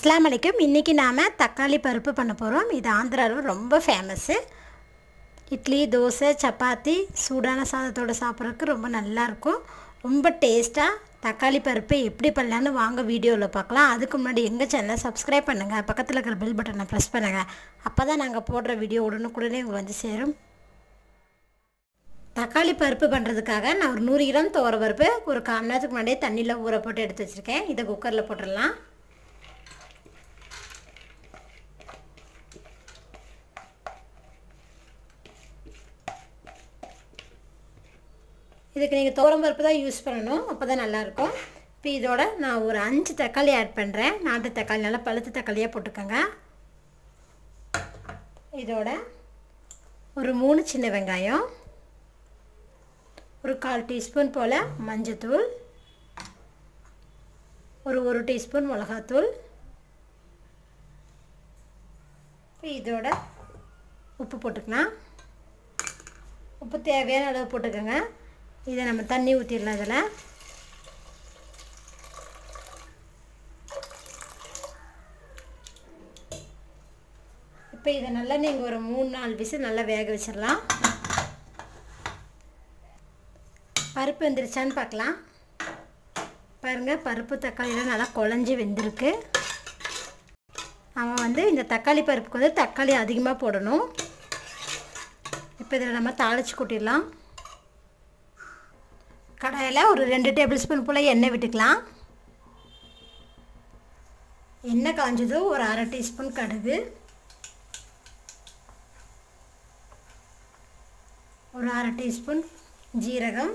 அஸ்லாம் வலைக்கும் இன்றைக்கி நாம் தக்காளி பருப்பு பண்ண போகிறோம் இது ஆந்திராவில் ரொம்ப ஃபேமஸ்ஸு இட்லி தோசை சப்பாத்தி சூடான சாதத்தோடு சாப்பிட்றதுக்கு ரொம்ப நல்லாயிருக்கும் ரொம்ப டேஸ்ட்டாக தக்காளி பருப்பு எப்படி பண்ணலான்னு வாங்க வீடியோவில் பார்க்கலாம் அதுக்கு முன்னாடி எங்கள் சேனலை சப்ஸ்கிரைப் பண்ணுங்கள் பக்கத்தில் இருக்கிற பெல் பட்டனை ப்ரெஸ் பண்ணுங்கள் அப்போ தான் நாங்கள் போடுற வீடியோ உடனுக்குடனே உங்களுக்கு வந்து சேரும் தக்காளி பருப்பு பண்ணுறதுக்காக நான் ஒரு நூறு கிராம் துவர பருப்பு ஒரு கால் மணி நேரத்துக்கு முன்னாடியே தண்ணியில் ஊற போட்டு எடுத்து வச்சுருக்கேன் இதை குக்கரில் போட்டுடலாம் இதுக்கு நீங்கள் துவரம் பருப்பு தான் யூஸ் பண்ணணும் அப்போ தான் நல்லாயிருக்கும் இப்போ இதோட நான் ஒரு அஞ்சு தக்காளி ஆட் பண்ணுறேன் நாட்டு தக்காளி நல்லா பழுத்து தக்காளியாக போட்டுக்கோங்க இதோட ஒரு மூணு சின்ன வெங்காயம் ஒரு கால் டீஸ்பூன் போல் மஞ்சத்தூள் ஒரு ஒரு டீஸ்பூன் மிளகாத்தூள் இதோட உப்பு போட்டுக்கலாம் உப்பு தேவையான அளவு போட்டுக்கோங்க இதை நம்ம தண்ணி ஊற்றிடலாம் இதில் இப்போ இதை நல்லா நீங்கள் ஒரு மூணு நாலு விசில் நல்லா வேக வச்சிடலாம் பருப்பு வெந்துருச்சான்னு பார்க்கலாம் பாருங்கள் பருப்பு தக்காளியெலாம் நல்லா குழஞ்சி வெந்திருக்கு அவன் வந்து இந்த தக்காளி பருப்புக்கு வந்து தக்காளி அதிகமாக போடணும் இப்போ இதில் நம்ம தாளித்து கொட்டிடலாம் கடாயில் ஒரு ரெண்டு டேபிள் ஸ்பூன் போல் எண்ணெய் விட்டுக்கலாம் எண்ணெய் காஞ்சதும் ஒரு அரை டீஸ்பூன் கடுகு ஒரு அரை டீஸ்பூன் ஜீரகம்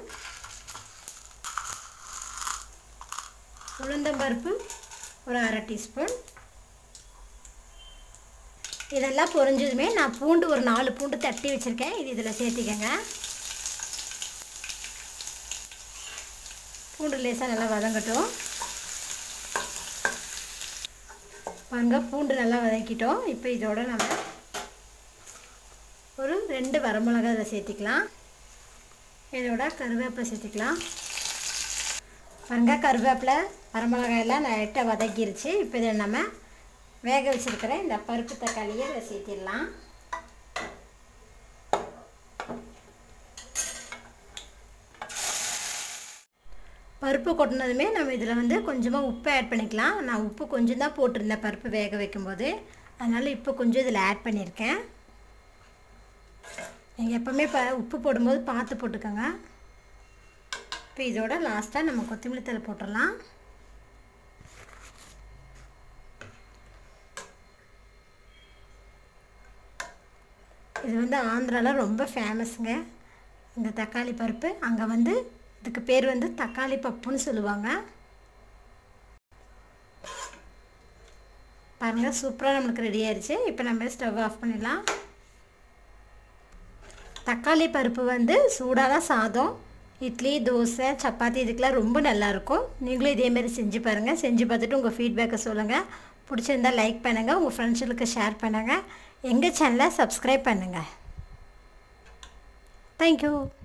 உளுந்தம்பருப்பு ஒரு அரை டீஸ்பூன் இதெல்லாம் பொரிஞ்சதுமே நான் பூண்டு ஒரு நாலு பூண்டு தட்டி வச்சுருக்கேன் இது இதில் சேர்த்திக்கங்க பூண்டு லேசாக நல்லா வதங்கட்டும் பாருங்க பூண்டு நல்லா வதக்கிட்டோம் இப்போ இதோட நம்ம ஒரு ரெண்டு வரமிளகா இதை சேர்த்திக்கலாம் இதோட கருவேப்பிலை சேர்த்திக்கலாம் பாருங்க கருவேப்பிலை வரமிளகாயெல்லாம் லைட்டாக வதக்கிருச்சு இப்போ இதை நம்ம வேக வச்சுருக்கிற இந்த பருப்பு தக்காளியை இதை சேர்த்திடலாம் பருப்பு கொட்டினதுமே நம்ம இதில் வந்து கொஞ்சமாக உப்பு ஆட் பண்ணிக்கலாம் நான் உப்பு கொஞ்சம் தான் போட்டிருந்தேன் பருப்பு வேக வைக்கும்போது அதனால் இப்போ கொஞ்சம் இதில் ஆட் பண்ணியிருக்கேன் நீங்கள் எப்போவுமே ப உப்பு போடும்போது பார்த்து போட்டுக்கோங்க இப்போ இதோட லாஸ்ட்டாக நம்ம கொத்தமல்லி தலை போட்டுடலாம் இது வந்து ஆந்திராவில் ரொம்ப ஃபேமஸுங்க இந்த தக்காளி பருப்பு அங்கே வந்து இதுக்கு பேர் வந்து தக்காளி பப்புன்னு சொல்லுவாங்க பாருங்கள் சூப்பராக நம்மளுக்கு ரெடி ஆயிடுச்சு இப்போ நம்ம ஸ்டவ் ஆஃப் பண்ணிடலாம் தக்காளி பருப்பு வந்து சூடான சாதம் இட்லி தோசை சப்பாத்தி இதுக்கெலாம் ரொம்ப நல்லாயிருக்கும் நீங்களும் இதேமாரி செஞ்சு பாருங்கள் செஞ்சு பார்த்துட்டு உங்கள் ஃபீட்பேக்கை சொல்லுங்கள் பிடிச்சிருந்தால் லைக் பண்ணுங்கள் உங்கள் ஃப்ரெண்ட்ஸுகளுக்கு ஷேர் பண்ணுங்கள் எங்கள் சேனலை சப்ஸ்கிரைப் பண்ணுங்கள் தேங்க்யூ